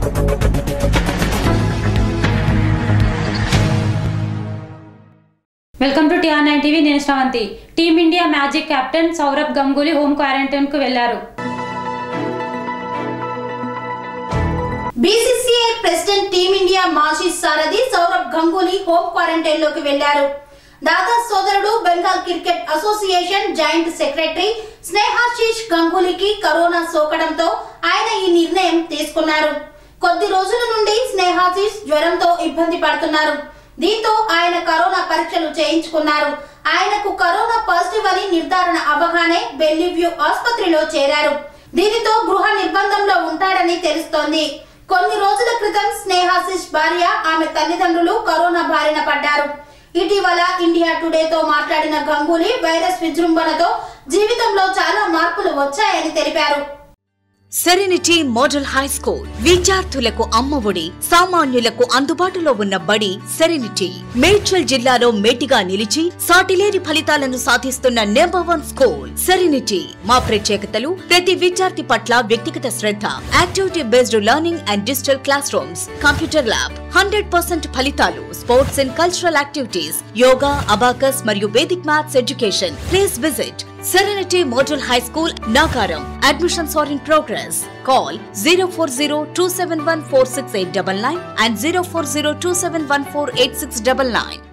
Welcome to TR nine TV నేను Sravanthi team India magic captain Sourav Ganguly home quarantine కు వెళ్లారు BCCI president team India మాజీ సారథి సౌరభ్ గంగూలీ హోమ్ క్వారంటైన్ లోకి వెళ్లారు దాదా సోదరుడు Bengal cricket association joint secretary Snehasish గంగూలీకి కరోనా సోకడంతో ఆయన ఈ నిర్ణయం తీసుకున్నారు కొద్ది రోజుల నుండి స్నేహాశీష్ జ్వరంతో ఇబ్బంది పడుతున్నారు దీంతో ఆయన కరోనా పరీక్షలు చేయించుకున్నారు ఆయనకు కరోనా పాజిటివ్ అని నిర్ధారణ అవ్వగానే బెల్లివ్యూ ఆసుపత్రిలో చేరారు దీనితో గృహ నిర్బంధంలో ఉంటాడని తెలుస్తోంది కొన్ని రోజుల క్రితం స్నేహాశిష్ భార్య ఆమె తల్లిదండ్రులు కరోనా బారిన పడ్డారు ఇటీవల ఇండియా టుడేతో మాట్లాడిన గంగూలీ వైరస్ విజృంభణతో జీవితంలో చాలా మార్పులు వచ్చాయని తెలిపారు సెరెనిటీ మోడల్ హై స్కూల్ విద్యార్థులకు అమ్మఒడి సామాన్యులకు అందుబాటులో ఉన్న బడి సెరెనిటీ మేడ్చల్ జిల్లాలో మేటిగా నిలిచి సాటిలేని ఫలితాలను సాధిస్తున్న నెంబర్ వన్ స్కూల్ సెరెనిటీ మా ప్రత్యేకతలు ప్రతి విద్యార్థి పట్ల వ్యక్తిగత శ్రద్ధ activity based learning and digital classroom computer lab hundred percent ఫలితాలు sports and cultural activities yoga abacus మరియు Vedic maths education please visit Serenity Model High School, Nagaram. Admissions are in progress. Call 040 and 040 271 8699.